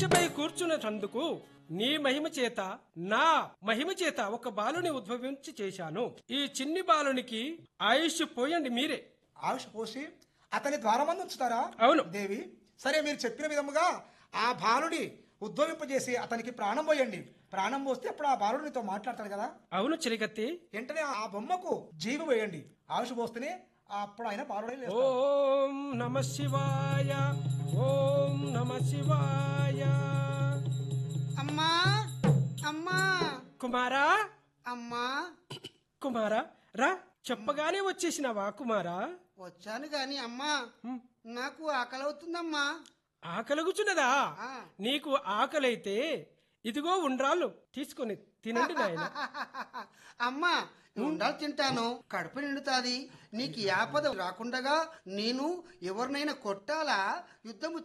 కంచెపై కూర్చున్నటందుకు నీ మహిమ చేత నా మహిమ చేత ఒక బాలుని ఉద్భవించి చేశాను ఈ చిన్ని బాలునికి ఆయుష్ పోయండి మీరే ఆయుష్ పోసి అతని ద్వారమందు ఉంచుతారా అవును. దేవి సరే మీరు చెప్పిన విధముగా ఆ బాలుడి ఉద్భవింపజేసి అతనికి ప్రాణం పోయండి ప్రాణం పోస్తే అప్పుడు ఆ బాలుడు నీతో మాట్లాడతాడు కదా అవును చిలికత్తి వెంటనే ఆ బొమ్మకు జీవి వేయండి ఆయుష్ పోస్తేనే అప్పుడు ఆయన బాలుడై లేస్తాడు. ఓం నమ శివాయ ఓం నమ శివాయ అమ్మా అమ్మా కుమారా అమ్మా కుమారా రా చెప్పగానే వచ్చేసినావా కుమారా వచ్చాను గాని అమ్మా నాకు ఆకలి అవుతుందమ్మా ఆకలుగుచున్నదా ఆ. నీకు ఆకలైతే ఇదిగో ఉండ్రాళ్ళు తీసుకొని తినండి నాయన అమ్మా ఉండాలి తింటాను కడుపు నిండుతాది నీకు ఈ ఆపద రాకుండగా నేను ఎవరినైనా కొట్టాలా యుద్ధము